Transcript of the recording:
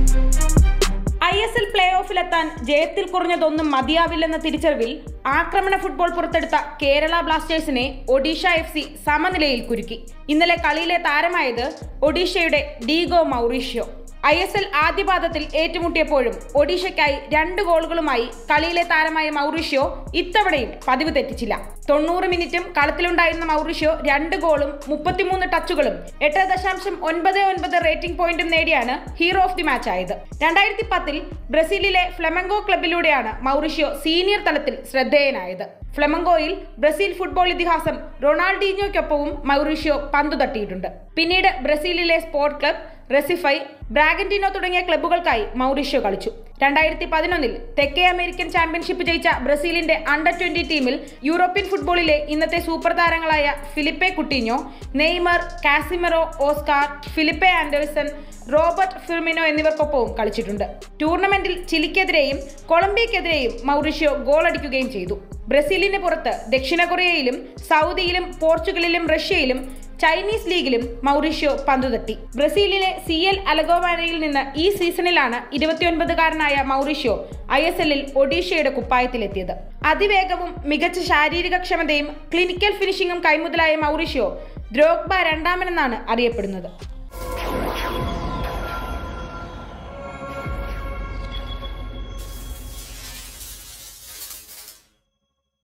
I S L play ഓഫിലെത്താൻ ജയത്തിൽ കുറഞ്ഞതൊന്നും മതിയാവില്ലെന്ന തിരിച്ചറിവിൽ ആക്രമണ ഫുട്ബോൾ പുറത്തെടുത്ത കേരള ബ്ലാസ്റ്റേഴ്സിനെ ഒഡീഷ എഫ് സി സമനിലയിൽ കുരുക്കി ഇന്നലെ കളിയിലെ താരമായത് ഒഡീഷയുടെ Diego Mauricio I S L ആദ്യപാദത്തിൽ ഏറ്റുമുട്ടിയപ്പോഴും ഒഡീഷയ്ക്കായി രണ്ട് ഗോളുകളുമായി കളിയിലെ താരമായ മൗറീഷ്യോ ഇത്തവണയും പതിവ് തെറ്റിച്ചില്ല തൊണ്ണൂറ് മിനിറ്റും കളത്തിലുണ്ടായിരുന്ന മൗറീഷ്യോ രണ്ട് ഗോളും മുപ്പത്തിമൂന്ന് ടച്ചുകളും എട്ട് ദശാംശം ഒൻപത് ഒൻപത് റേറ്റിംഗ് പോയിന്റും നേടിയാണ് ഹീറോ ഓഫ് ദി മാച്ച് ആയത് രണ്ടായിരത്തി പത്തിൽ ബ്രസീലിലെ ഫ്ലെമംഗോ ക്ലബിലൂടെയാണ് മൗറീഷ്യോ സീനിയർ തലത്തിൽ ശ്രദ്ധേയനായത് ഫ്ലെമംഗോയിൽ ബ്രസീൽ ഫുട്ബോൾ ഇതിഹാസം റൊണാൾഡീഞ്ഞോയ്ക്കൊപ്പവും മൗറീഷ്യോ പന്തു തട്ടിയിട്ടുണ്ട് പിന്നീട് ബ്രസീലിലെ സ്പോർട്ട് ക്ലബ് റെസിഫൈ ബ്രാഗന്റിനോ തുടങ്ങിയ ക്ലബ്ബുകൾക്കായി മൗറീഷ്യോ കളിച്ചു രണ്ടായിരത്തി പതിനൊന്നിൽ തെക്കേ അമേരിക്കൻ ചാമ്പ്യൻഷിപ്പ് ജയിച്ച ബ്രസീലിന്റെ അണ്ടർ ട്വന്റി ടീമിൽ യൂറോപ്യൻ ഫുട്ബോളിലെ ഇന്നത്തെ സൂപ്പർ താരങ്ങളായ Philippe Coutinho Neymar Casemiro Oscar Felipe Anderson Robert Firmino എന്നിവർക്കൊപ്പവും കളിച്ചിട്ടുണ്ട് ടൂർണമെന്റിൽ ചിലിക്കെതിരെയും കൊളംബിയക്കെതിരെയും മൗറീഷ്യോ ഗോളടിക്കുകയും ചെയ്തു ബ്രസീലിന് പുറത്ത് ദക്ഷിണ കൊറിയയിലും സൗദിയിലും പോർച്ചുഗലിലും റഷ്യയിലും ചൈനീസ് ലീഗിലും മൗറീഷ്യോ പന്തുതട്ടി ബ്രസീലിലെ സി എൽ അലഗോവാനയിൽ നിന്ന് ഈ സീസണിലാണ് ഇരുപത്തിയൊൻപതുകാരനായ മൗറീഷ്യോ ഐ എസ് എല്ലിൽ ഒഡീഷയുടെ കുപ്പായത്തിലെത്തിയത് അതിവേഗവും മികച്ച ശാരീരിക ക്ഷമതയും ക്ലിനിക്കൽ ഫിനിഷിംഗും കൈമുതലായ മൗറീഷ്യോ ദ്രോഗ്ബ രണ്ടാമനെന്നാണ് അറിയപ്പെടുന്നത്